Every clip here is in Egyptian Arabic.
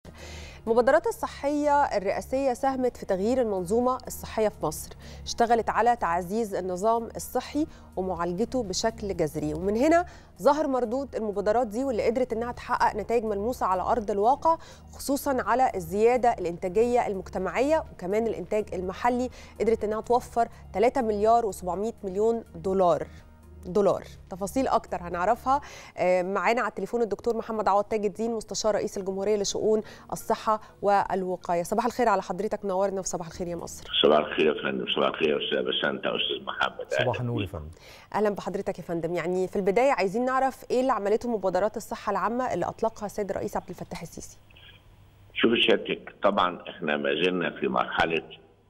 المبادرات الصحية الرئاسية ساهمت في تغيير المنظومة الصحية في مصر اشتغلت على تعزيز النظام الصحي ومعالجته بشكل جذري ومن هنا ظهر مردود المبادرات دي واللي قدرت انها تحقق نتائج ملموسة على أرض الواقع خصوصا على الزيادة الإنتاجية المجتمعية وكمان الإنتاج المحلي قدرت انها توفر 3 مليار و700 مليون دولار دولار تفاصيل اكتر هنعرفها معانا على التليفون الدكتور محمد عوض تاج الدين مستشار رئيس الجمهوريه لشؤون الصحه والوقايه صباح الخير على حضرتك نورنا في صباح الخير يا مصر صباح الخير يا فندم صباح الخير يا استاذ بسنت استاذ محمد صباح النور يا فندم اهلا بحضرتك يا فندم يعني في البدايه عايزين نعرف ايه اللي عملته مبادرات الصحه العامه اللي اطلقها السيد الرئيس عبد الفتاح السيسي شوف سيادتك طبعا احنا ما زلنا في مرحله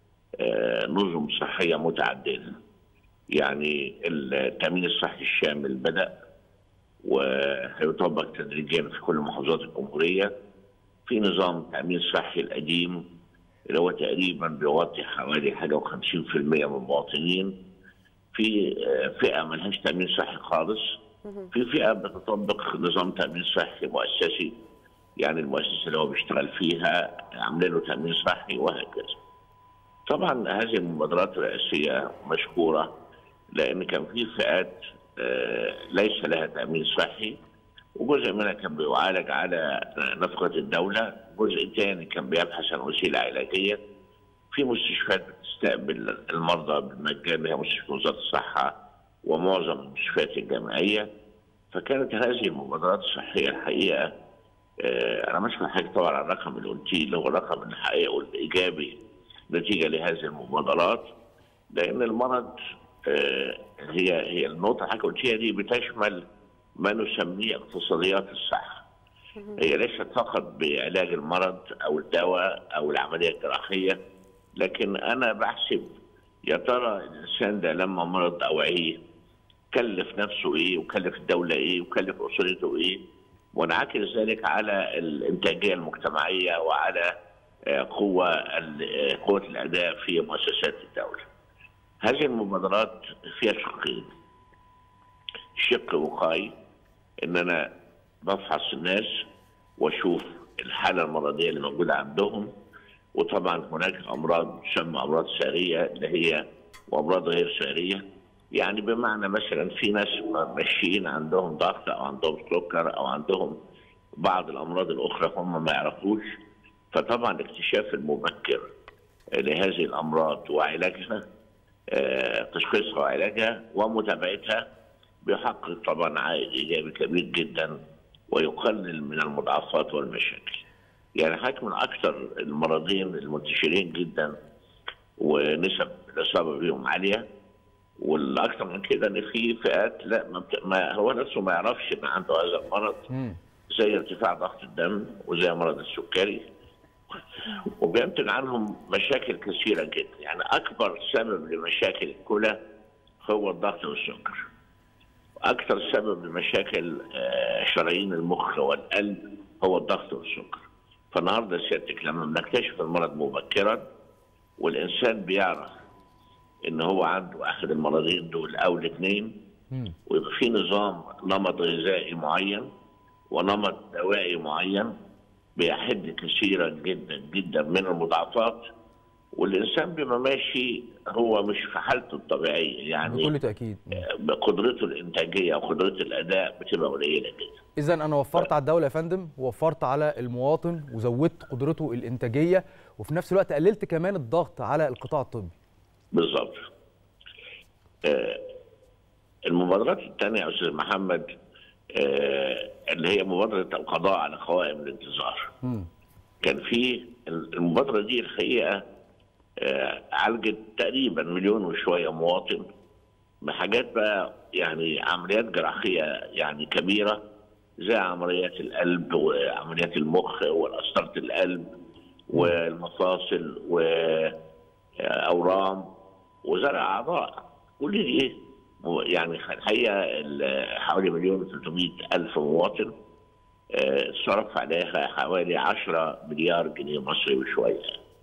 نظم صحيه متعدده يعني التامين الصحي الشامل بدا وهيطبق تدريجيا في كل محافظات الجمهوريه في نظام تامين صحي القديم اللي هو تقريبا بيغطي حوالي حاجه و50% من المواطنين في فئه ملهاش تامين صحي خالص في فئه بتطبق نظام تامين صحي مؤسسي يعني المؤسسه اللي هو بيشتغل فيها عاملين له تامين صحي وهكذا طبعا هذه المبادرات الرئاسيه مشكوره لان كان في فئات ليس لها تامين صحي وجزء منها كان بيعالج على نفقه الدوله، جزء ثاني كان بيبحث عن وسيله علاجيه. في مستشفيات بتستقبل المرضى بالمجان هي مستشفى وزاره الصحه ومعظم المستشفيات الجامعيه. فكانت هذه المبادرات الصحيه الحقيقه انا مش محتاج طبعا على الرقم اللي قلتيه اللي هو الرقم الحقيقي والايجابي نتيجه لهذه المبادرات لان المرض هي هي النقطه اللي قلتيها دي بتشمل ما نسميه اقتصاديات الصحه. هي ليست فقط بعلاج المرض او الدواء او العمليه الجراحيه لكن انا بحسب يا ترى الانسان ده لما مرض او عيه كلف نفسه ايه وكلف الدوله ايه وكلف اسرته ايه وانعكس ذلك على الانتاجيه المجتمعيه وعلى قوه قوه الاداء في مؤسسات الدوله. هذه المبادرات فيها شقين شق وقائي ان انا بفحص الناس واشوف الحاله المرضيه اللي موجوده عندهم وطبعا هناك امراض تسمى امراض ساريه اللي هي وامراض غير ساريه يعني بمعنى مثلا في ناس ماشيين عندهم ضغط او عندهم سكر او عندهم بعض الامراض الاخرى هم ما يعرفوش فطبعا الاكتشاف المبكر لهذه الامراض وعلاجها تشخيصها وعلاجها ومتابعتها بيحقق طبعا عائد ايجابي كبير جدا ويقلل من المضاعفات والمشاكل. يعني حضرتك من اكثر المرضين المنتشرين جدا ونسب الاصابه بهم عاليه والاكثر من كده ان في فئات لا ما, بت... ما هو نفسه ما يعرفش ان عنده هذا المرض زي ارتفاع ضغط الدم وزي مرض السكري وبينتج عنهم مشاكل كثيره جدا يعني اكبر سبب لمشاكل الكلى هو الضغط والسكر اكثر سبب لمشاكل شرايين المخ والقلب هو الضغط والسكر فالنهارده سيادتك لما بنكتشف المرض مبكرا والانسان بيعرف ان هو عنده احد المرضين دول او الاثنين ويبقى في نظام نمط غذائي معين ونمط دوائي معين بيحد كثيرا جدا جدا من المضاعفات والانسان بما ماشي هو مش في حالته الطبيعيه يعني بكل تاكيد بقدرته الانتاجيه وقدرته الاداء بتبقى قليله جدا اذا انا وفرت على الدوله يا فندم ووفرت على المواطن وزودت قدرته الانتاجيه وفي نفس الوقت قللت كمان الضغط على القطاع الطبي بالظبط آه المبادرات الثانيه يا استاذ محمد آه اللي هي مبادره القضاء على قوائم الانتظار م. كان في المبادره دي الحقيقه آه عالجت تقريبا مليون وشويه مواطن بحاجات بقى يعني عمليات جراحيه يعني كبيره زي عمليات القلب وعمليات المخ وقسطره القلب والمفاصل واورام وزرع اعضاء كل دي يعني الحقيقه حوالي مليون و300 الف مواطن صرف عليها حوالي 10 مليار جنيه مصري وشويه.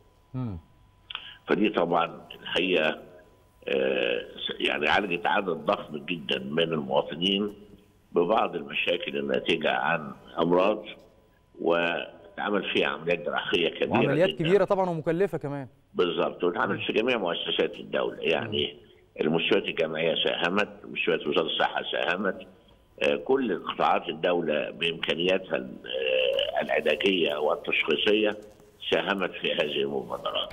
فدي طبعا الحقيقه يعني عالجت عدد ضخم جدا من المواطنين ببعض المشاكل الناتجه عن امراض اتعمل فيها عمليات جراحيه كبيره وعمليات جداً. كبيره طبعا ومكلفه كمان بالظبط واتعمل في جميع مؤسسات الدوله يعني المستشفيات الجامعيه ساهمت مستشفيات وزاره الصحه ساهمت آه، كل قطاعات الدوله بامكانياتها ال- آه، العلاجيه والتشخيصيه ساهمت في هذه المبادرات.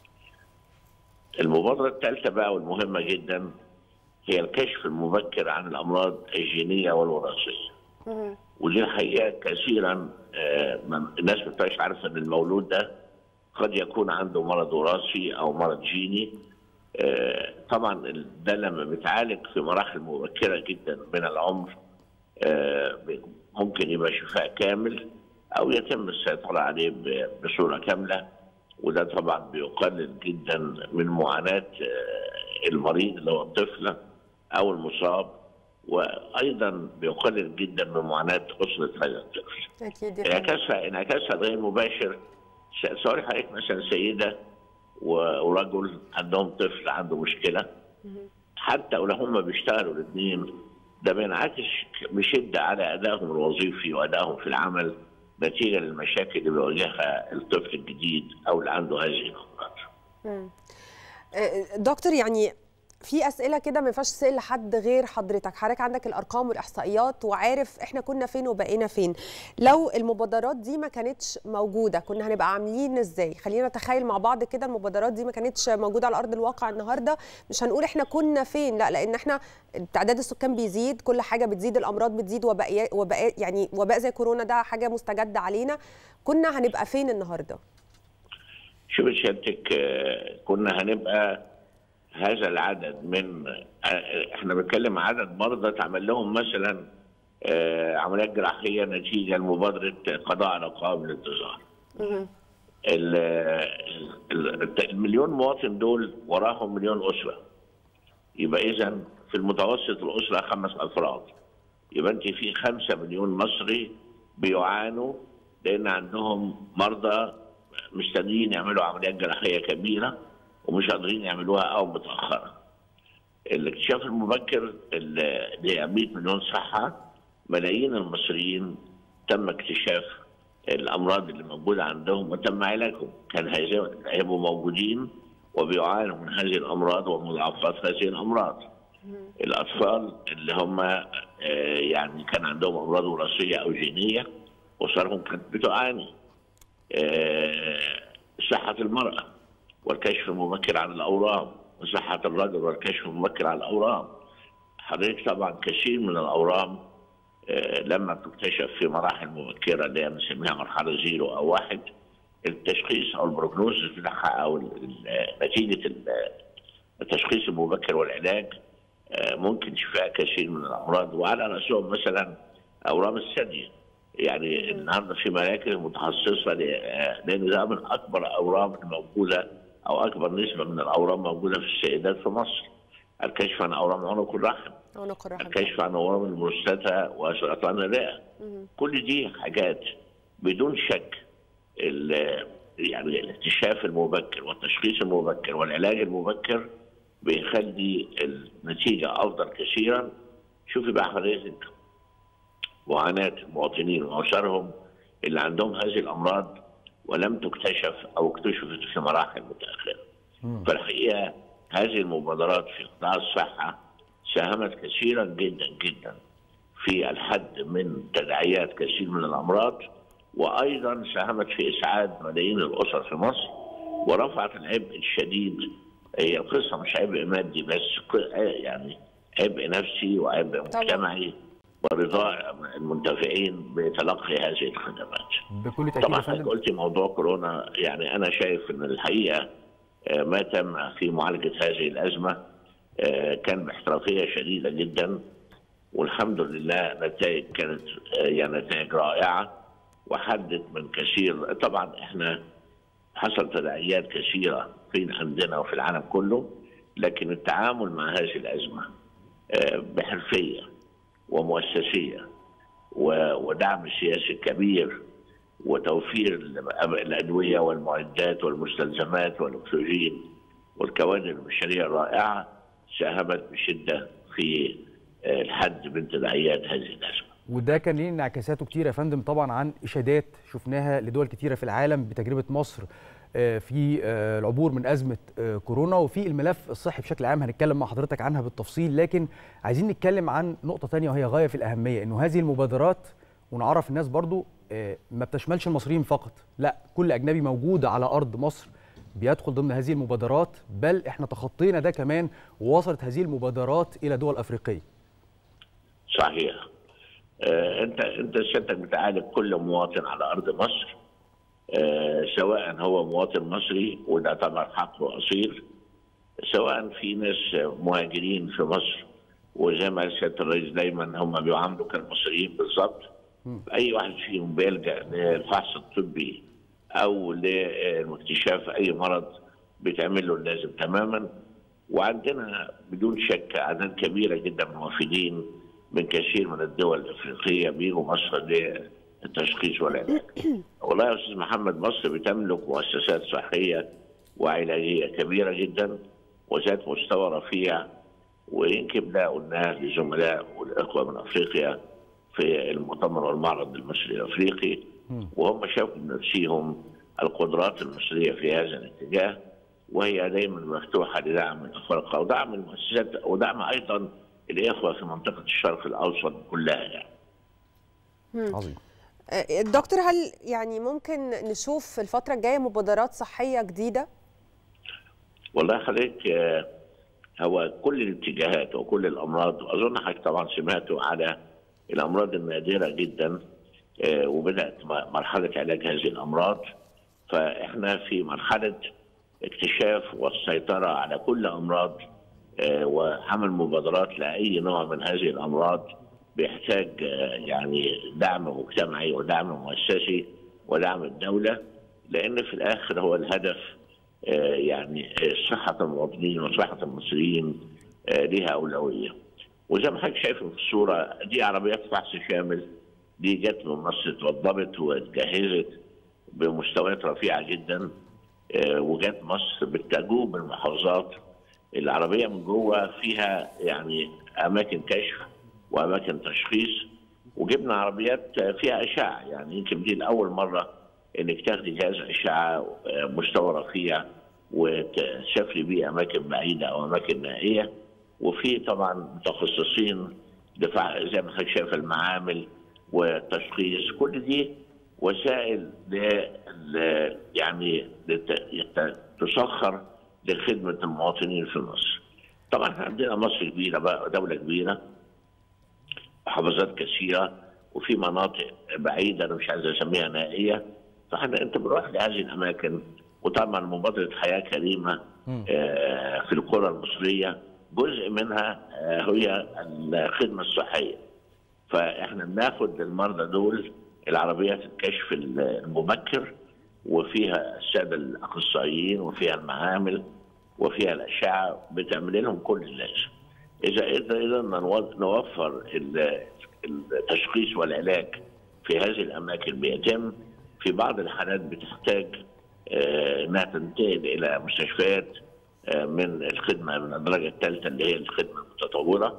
المبادره الثالثه بقى والمهمه جدا هي الكشف المبكر عن الامراض الجينيه والوراثيه. ودي الحقيقه كثيرا آه، ما- الناس ما بتبقاش عارفه ان المولود ده قد يكون عنده مرض وراثي او مرض جيني آه، طبعا ال- ده لما بيتعالج في مراحل مبكره جدا من العمر آه، ب- ممكن يبقى شفاء كامل او يتم السيطره عليه ب- بصوره كامله وده طبعا بيقلل جدا من معاناه آه، المريض اللي هو الطفل او المصاب وايضا بيقلل جدا من معاناه اسره هذا الطفل. اكيد يا فندم. انعكاسها انعكاسها غير مباشر س- سوري حضرتك مثلا سيده و- ورجل عندهم طفل عنده مشكله حتى ولو هم بيشتغلوا الاثنين ده بينعكس بشده على ادائهم الوظيفي وادائهم في العمل نتيجه للمشاكل اللي بيواجهها الطفل الجديد او اللي عنده هذه الامراض. آه، دكتور يعني في اسئله كده ما ينفعش تسال لحد غير حضرتك حضرتك عندك الارقام والاحصائيات وعارف احنا كنا فين وبقينا فين لو المبادرات دي ما كانتش موجوده كنا هنبقى عاملين ازاي خلينا نتخيل مع بعض كده المبادرات دي ما كانتش موجوده على ارض الواقع النهارده مش هنقول احنا كنا فين لا لان احنا تعداد السكان بيزيد كل حاجه بتزيد الامراض بتزيد وباء وباء يعني وباء زي كورونا ده حاجه مستجده علينا كنا هنبقى فين النهارده شوف سيادتك آه، كنا هنبقى هذا العدد من آه، احنا بنتكلم عدد مرضى اتعمل لهم مثلا آه، عمليات جراحيه نتيجه لمبادره قضاء على قوائم الانتظار. ال- ال- المليون مواطن دول وراهم مليون اسره. يبقى اذا في المتوسط الاسره خمس افراد. يبقى انت في خمسة مليون مصري بيعانوا لان عندهم مرضى مستنيين يعملوا عمليات جراحيه كبيره ومش قادرين يعملوها او متاخره. الاكتشاف المبكر اللي اللي 100 مليون صحه ملايين المصريين تم اكتشاف الامراض اللي موجوده عندهم وتم علاجهم، كان هيز- هيبقوا موجودين وبيعانوا من هذه الامراض ومضاعفات هذه الامراض. الاطفال اللي هم آه، يعني كان عندهم امراض وراثيه او جينيه اسرهم كانت بتعاني. آه، صحه المراه والكشف المبكر عن الاورام وصحه الرجل والكشف المبكر عن الاورام. حضرتك طبعا كثير من الاورام آه، لما بتكتشف في مراحل مبكره اللي هي بنسميها مرحله زيرو او واحد التشخيص او البروجنوز بتاعها او ال- ال- نتيجه ال- التشخيص المبكر والعلاج آه، ممكن شفاء كثير من الامراض وعلى راسهم مثلا اورام الثدي يعني النهارده في مراكز متخصصه ل- آه، لان ده من اكبر الاورام الموجوده او اكبر نسبه من الاورام موجوده في السيدات في مصر الكشف عن اورام عنق الرحم عنق الرحم الكشف عن اورام البروستاتا وسرطان الرئه كل دي حاجات بدون شك ال- يعني الاكتشاف المبكر والتشخيص المبكر والعلاج المبكر بيخلي النتيجه افضل كثيرا شوفي بقى حضرتك معاناه المواطنين واسرهم اللي عندهم هذه الامراض ولم تكتشف او اكتشفت في مراحل متاخره. فالحقيقه هذه المبادرات في قطاع الصحه ساهمت كثيرا جدا جدا في الحد من تداعيات كثير من الامراض وايضا ساهمت في اسعاد ملايين الاسر في مصر ورفعت العبء الشديد هي القصه مش عبء مادي بس ق- يعني عبء نفسي وعبء طبعاً. مجتمعي ورضاء المنتفعين بتلقي هذه الخدمات. بكل تاكيد طبعا يا حضرتك فندم قلتي موضوع كورونا يعني انا شايف ان الحقيقه آه، ما تم في معالجه هذه الازمه آه، كان باحترافيه شديده جدا والحمد لله نتائج كانت آه، يعني نتائج رائعه وحدت من كثير طبعا احنا حصل تداعيات كثيره في عندنا وفي العالم كله لكن التعامل مع هذه الازمه آه، بحرفيه ومؤسسيه و- ودعم سياسي كبير وتوفير ال- الادويه والمعدات والمستلزمات والاكسجين والكوادر البشريه الرائعه ساهمت بشده في آه، الحد من تداعيات هذه الازمه. وده كان ليه انعكاساته كتير يا فندم طبعا عن اشادات شفناها لدول كتيره في العالم بتجربه مصر في العبور من ازمه كورونا وفي الملف الصحي بشكل عام هنتكلم مع حضرتك عنها بالتفصيل لكن عايزين نتكلم عن نقطه ثانيه وهي غايه في الاهميه انه هذه المبادرات ونعرف الناس برضو ما بتشملش المصريين فقط لا كل اجنبي موجود على ارض مصر بيدخل ضمن هذه المبادرات بل احنا تخطينا ده كمان ووصلت هذه المبادرات الى دول افريقيه صحيح آه انت انت سيادتك بتعالج كل مواطن على ارض مصر آه سواء هو مواطن مصري وده طبعا حقه اصيل سواء في ناس مهاجرين في مصر وزي ما سياده الرئيس دايما هم بيعاملوا كالمصريين بالظبط اي واحد فيهم بيلجا للفحص الطبي او لاكتشاف اي مرض بتعمل له اللازم تماما وعندنا بدون شك اعداد كبيره جدا من الوافدين من كثير من الدول الافريقيه بيجوا مصر للتشخيص والعلاج. والله يا استاذ محمد مصر بتملك مؤسسات صحيه وعلاجيه كبيره جدا وذات مستوى رفيع ويمكن ده قلناه لزملاء والاخوه من افريقيا في المؤتمر والمعرض المصري الافريقي وهم شافوا بنفسهم القدرات المصريه في هذا الاتجاه وهي دائما مفتوحه لدعم الافارقه ودعم المؤسسات ودعم ايضا الاخوه في منطقه الشرق الاوسط كلها يعني. عظيم. دكتور هل يعني ممكن نشوف في الفتره الجايه مبادرات صحيه جديده؟ والله حضرتك هو كل الاتجاهات وكل الامراض واظن حضرتك طبعا سمعتوا على الامراض النادره جدا وبدات مرحله علاج هذه الامراض فاحنا في مرحله اكتشاف والسيطره على كل امراض وعمل مبادرات لاي نوع من هذه الامراض بيحتاج يعني دعم مجتمعي ودعم مؤسسي ودعم الدوله لان في الاخر هو الهدف يعني صحه المواطنين وصحه المصريين لها اولويه. وزي ما حضرتك شايف في الصوره دي عربيات فحص شامل دي جت من مصر اتوضبت واتجهزت بمستويات رفيعه جدا وجت مصر بالتجوب المحافظات العربيه من جوه فيها يعني اماكن كشف واماكن تشخيص وجبنا عربيات فيها اشعه يعني يمكن دي لاول مره انك تاخدي جهاز اشعه مستوى رفيع وتسافري بيه اماكن بعيده او اماكن نائيه وفي طبعا متخصصين دفاع زي ما حضرتك شايف المعامل والتشخيص كل دي وسائل ل يعني تسخر لخدمه المواطنين في مصر. طبعا احنا عندنا مصر كبيره بقى دوله كبيره محافظات كثيره وفي مناطق بعيده انا مش عايز اسميها نائيه فاحنا انت بنروح لهذه الاماكن وطبعا مبادره حياه كريمه آه في القرى المصريه جزء منها آه هي الخدمه الصحيه فاحنا بناخد المرضى دول العربيات الكشف المبكر وفيها الساده الاخصائيين وفيها المعامل وفيها الاشعه بتعمل لهم كل اللازم. اذا قدرنا نوفر التشخيص والعلاج في هذه الاماكن بيتم في بعض الحالات بتحتاج انها تنتقل الى مستشفيات من الخدمه من الدرجه الثالثه اللي هي الخدمه المتطوره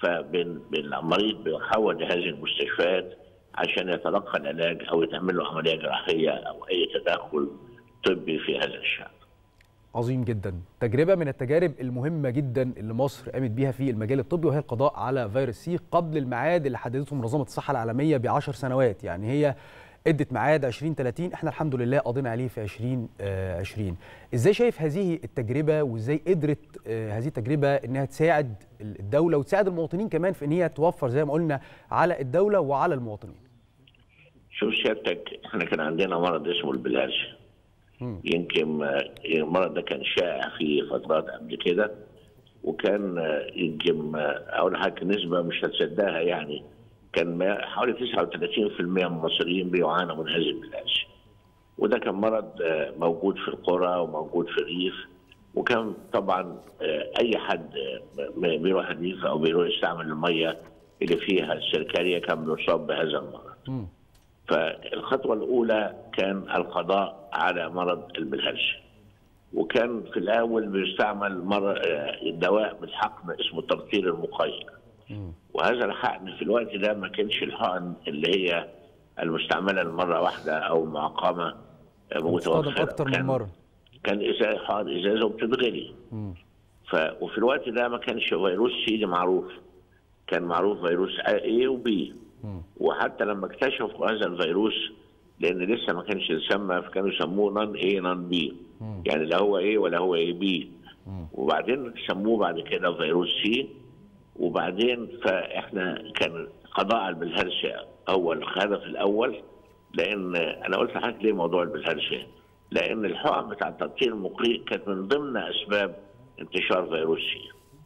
فالمريض بيحول لهذه المستشفيات عشان يتلقى العلاج او يتعمل له عمليه جراحيه او اي تدخل طبي في هذا الشان. عظيم جدا تجربه من التجارب المهمه جدا اللي مصر قامت بيها في المجال الطبي وهي القضاء على فيروس سي قبل الميعاد اللي حددته منظمه الصحه العالميه ب 10 سنوات يعني هي ادت ميعاد 2030 احنا الحمد لله قضينا عليه في 2020 ازاي شايف هذه التجربه وازاي قدرت هذه التجربه انها تساعد الدوله وتساعد المواطنين كمان في ان هي توفر زي ما قلنا على الدوله وعلى المواطنين شوف سيادتك احنا كان عندنا مرض اسمه البلهارسيا يمكن المرض ده كان شائع في فترات قبل كده وكان يمكن اقول حاجه نسبه مش هتصدقها يعني كان حوالي 39% من المصريين بيعانوا من هذه البلهارسيا وده كان مرض موجود في القرى وموجود في الريف وكان طبعا اي حد بيروح الريف او بيروح يستعمل الميه اللي فيها السركاريه كان بيصاب بهذا المرض. فالخطوه الاولى كان القضاء على مرض البلهارسيا. وكان في الاول بيستعمل مر... دواء بالحقن اسمه ترطيل المقيم. وهذا الحقن في الوقت ده ما كانش الحقن اللي هي المستعمله لمره واحده او معقمه بتستخدم متوفره اكتر من كان- مره كان ازازه حقن ازازه وبتتغلي مم. ف... وفي الوقت ده ما كانش فيروس سي دي معروف كان معروف فيروس A وبي مم. وحتى لما اكتشفوا هذا الفيروس لان لسه ما كانش يسمى فكانوا يسموه نون اي نون بي مم. يعني لا هو ايه ولا هو اي بي مم. وبعدين سموه بعد كده فيروس سي وبعدين فاحنا كان قضاء على البلهارسيا هو الهدف الاول لان انا قلت لحضرتك ليه موضوع البلهارسيا؟ لان الحقن بتاع التبطير المقيء كانت من ضمن اسباب انتشار فيروس سي.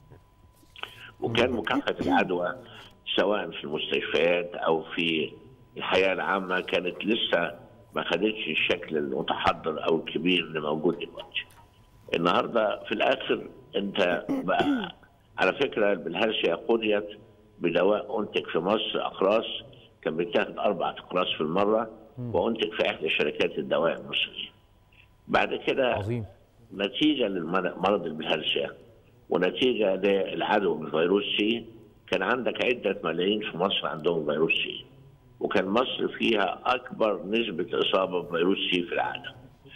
وكان مكافحه العدوى سواء في المستشفيات او في الحياه العامه كانت لسه ما خدتش الشكل المتحضر او الكبير اللي موجود دلوقتي. النهارده في الاخر انت بقى على فكره البلهارسيا قضيت بدواء انتج في مصر اقراص كان بيتاخد اربع اقراص في المره وانتج في احدى شركات الدواء المصريه. بعد كده عظيم نتيجه لمرض البلهارسيا ونتيجه للعدوى من فيروس سي كان عندك عده ملايين في مصر عندهم فيروس سي وكان مصر فيها اكبر نسبه اصابه بفيروس سي في العالم.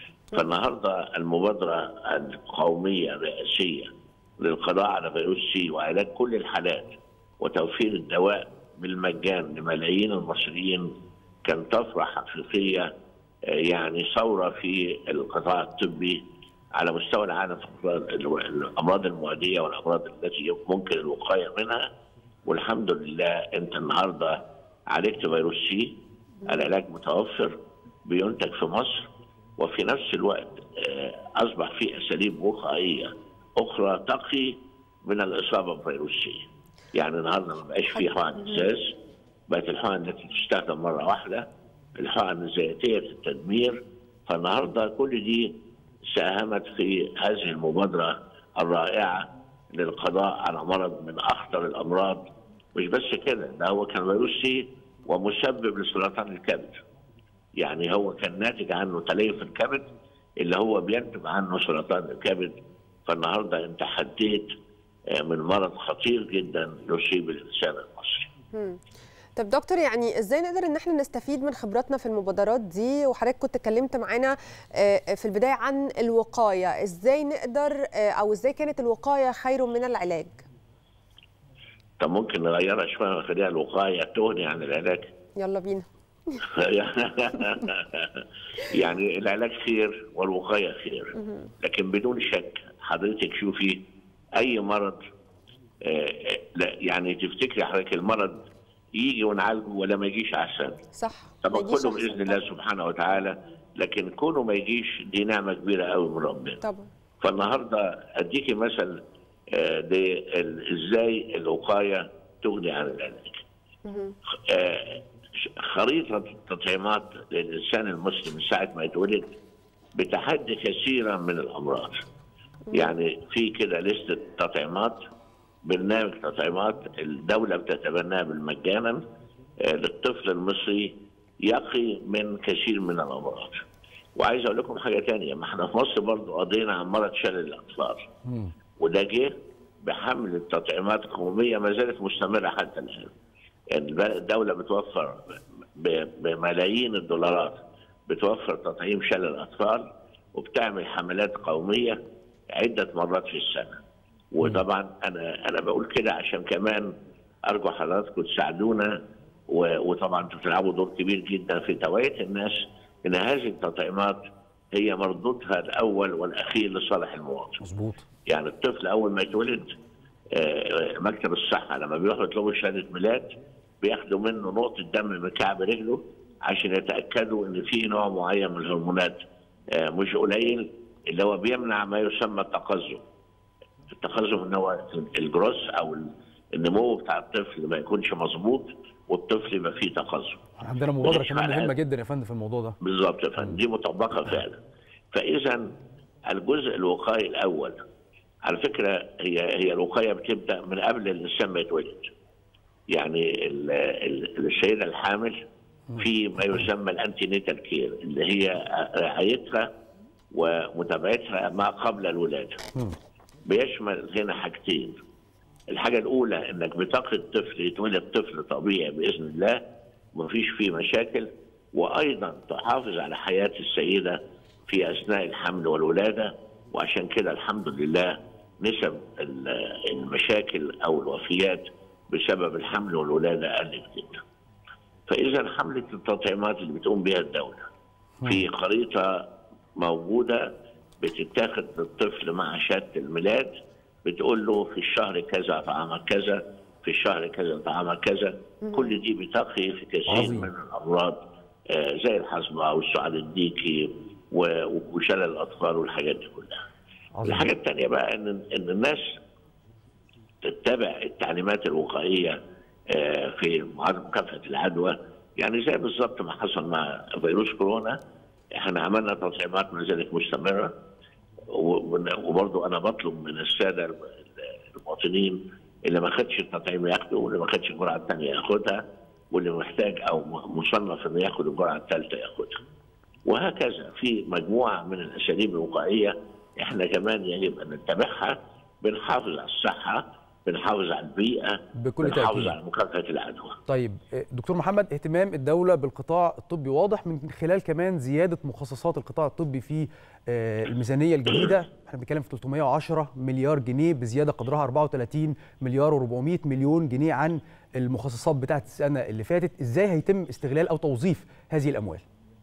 فالنهارده المبادره القوميه الرئاسيه للقضاء على فيروس سي وعلاج كل الحالات وتوفير الدواء بالمجان لملايين المصريين كان طفره حقيقيه آه، يعني ثوره في القطاع الطبي على مستوى العالم في الامراض المعديه والامراض التي ممكن الوقايه منها والحمد لله انت النهارده عالجت فيروس سي العلاج متوفر بينتج في مصر وفي نفس الوقت آه، اصبح في اساليب وقائيه اخرى تقي من الاصابه بفيروس سي. يعني النهارده ما بقاش في حقن ازاز بقت الحقن التي تستخدم مره واحده الحقن ذاتيه التدمير فالنهارده كل دي ساهمت في هذه المبادره الرائعه للقضاء على مرض من اخطر الامراض مش بس كده ده هو كان فيروس سي ومسبب لسرطان الكبد. يعني هو كان ناتج عنه تليف الكبد اللي هو بينتج عنه سرطان الكبد فالنهارده انت حديت آه، من مرض خطير جدا يصيب الانسان المصري. مم. طب دكتور يعني ازاي نقدر ان احنا نستفيد من خبراتنا في المبادرات دي وحضرتك كنت اتكلمت معانا آه، في البدايه عن الوقايه ازاي نقدر آه، او ازاي كانت الوقايه خير من العلاج طب ممكن نغيرها شويه ونخليها الوقايه تغني عن العلاج. يلا بينا يعني العلاج خير والوقايه خير لكن بدون شك حضرتك شوفي اي مرض آه، لا يعني تفتكري حضرتك المرض يجي ونعالجه ولا ما يجيش احسن صح طبعا ما يجيش كله أحسن باذن الله سبحانه وتعالى لكن كونه ما يجيش دي نعمه كبيره قوي من ربنا طبعا فالنهارده اديكي مثل آه، لل- ازاي الوقايه تغني عن العلاج. مهم. آه، خريطه التطعيمات للانسان المسلم من ساعه ما يتولد بتحدي كثيرا من الامراض. يعني في كده لسته تطعيمات برنامج تطعيمات الدوله بتتبناه بالمجانا آه، للطفل المصري يقي من كثير من الامراض. وعايز اقول لكم حاجه تانية ما احنا في مصر برضو قضينا عن مرض شلل الاطفال. مم. وده جه بحمل التطعيمات القوميه ما زالت مستمره حتى الان. يعني الدوله بتوفر ب- بملايين الدولارات بتوفر تطعيم شلل الاطفال وبتعمل حملات قوميه عده مرات في السنه. وطبعا انا انا بقول كده عشان كمان ارجو حضراتكم تساعدونا و- وطبعا انتوا بتلعبوا دور كبير جدا في توعيه الناس ان هذه التطعيمات هي مردودها الاول والاخير لصالح المواطن. مظبوط يعني الطفل اول ما يتولد آه، مكتب الصحه لما بيروحوا يطلبوا شهاده ميلاد بياخدوا منه نقطه دم من كعب رجله عشان يتاكدوا ان في نوع معين من الهرمونات آه، مش قليل اللي هو بيمنع ما يسمى التقزم. التقزم ان هو الجروس او النمو بتاع الطفل ما يكونش مظبوط والطفل يبقى فيه تقزم. عندنا مبادره مش كمان على مهمه قد- جدا يا فندم في الموضوع ده بالظبط يا فندم دي مطبقه فعلا فاذا الجزء الوقائي الاول على فكره هي هي الوقايه بتبدا من قبل الانسان ما يتولد يعني ال- ال- السيده الحامل في ما يسمى الانتي نيتال كير اللي هي رعايتها ومتابعتها ما قبل الولاده مم. بيشمل هنا حاجتين الحاجه الاولى انك بتقي الطفل يتولد طفل طبيعي باذن الله مفيش فيه مشاكل وايضا تحافظ على حياه السيده في اثناء الحمل والولاده وعشان كده الحمد لله نسب المشاكل او الوفيات بسبب الحمل والولاده قلت جدا. فاذا حمله التطعيمات اللي بتقوم بها الدوله في خريطه موجوده بتتاخد للطفل مع شهاده الميلاد بتقول له في الشهر كذا طعامك كذا في الشهر كذا طعامك كذا كل دي بتقي في كثير عظيم. من الامراض آه، زي الحصبه والسعال الديكي و- وشلل الاطفال والحاجات دي كلها. عظيم. الحاجه الثانيه بقى ان ان الناس تتبع التعليمات الوقائيه آه، في معادله مكافحه العدوى يعني زي بالظبط ما حصل مع فيروس كورونا احنا عملنا تطعيمات ما زالت مستمره و- وبرضه انا بطلب من الساده المواطنين اللي ما خدش التطعيم ياخده واللي ما خدش الجرعه الثانيه ياخدها واللي محتاج او مصنف انه ياخد الجرعه الثالثه ياخدها. وهكذا في مجموعه من الاساليب الوقائيه احنا كمان يجب ان نتبعها بنحافظ على الصحه بنحافظ على البيئه بكل بنحافظ تأكيد. على مكافحه العدوى. طيب آه، دكتور محمد اهتمام الدولة بالقطاع الطبي واضح من خلال كمان زيادة مخصصات القطاع الطبي في آه، الميزانية الجديدة احنا بنتكلم في 310 مليار جنيه بزيادة قدرها 34 مليار و400 مليون جنيه عن المخصصات بتاعت السنة اللي فاتت ازاي هيتم استغلال او توظيف هذه الاموال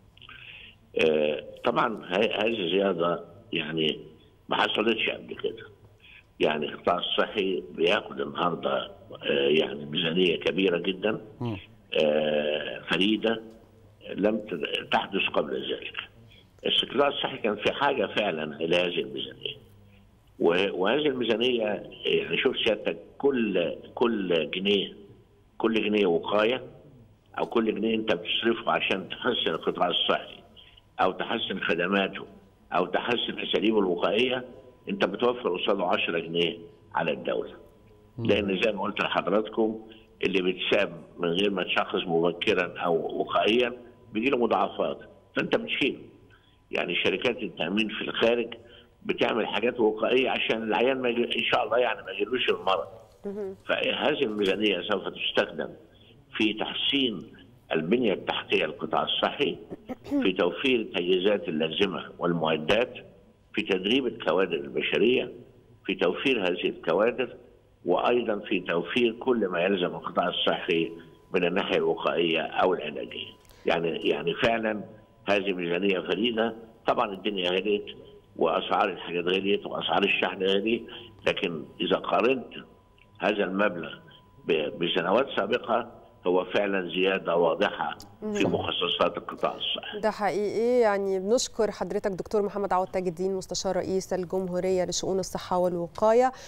آه، طبعا هي- هذه الزياده يعني ما حصلتش قبل كده. يعني القطاع الصحي بياخد النهارده آه، يعني ميزانيه كبيره جدا مم. آه، فريده لم ت- تحدث قبل ذلك. القطاع الصحي كان في حاجه فعلا الى هذه الميزانيه. و- وهذه الميزانيه يعني شوف سيادتك كل كل جنيه كل جنيه وقايه او كل جنيه انت بتصرفه عشان تحسن القطاع الصحي او تحسن خدماته او تحسن اساليبه الوقائيه انت بتوفر قصاده 10 جنيه على الدوله. لان زي ما قلت لحضراتكم اللي بيتساب من غير ما تشخص مبكرا او وقائيا بيجي له مضاعفات فانت بتشيله. يعني شركات التامين في الخارج بتعمل حاجات وقائيه عشان العيان ما يجي ان شاء الله يعني ما يجيلوش المرض. فهذه الميزانيه سوف تستخدم في تحسين البنيه التحتيه للقطاع الصحي في توفير التجهيزات اللازمه والمعدات في تدريب الكوادر البشريه في توفير هذه الكوادر وايضا في توفير كل ما يلزم القطاع الصحي من الناحيه الوقائيه او العلاجيه. يعني يعني فعلا هذه ميزانيه فريده طبعا الدنيا غليت واسعار الحاجات غليت واسعار الشحن غليت لكن اذا قارنت هذا المبلغ ب- بسنوات سابقه هو فعلا زياده واضحه في مخصصات القطاع الصحي. ده حقيقي يعني بنشكر حضرتك دكتور محمد عوض تاج الدين مستشار رئيس الجمهورية لشؤون الصحة والوقاية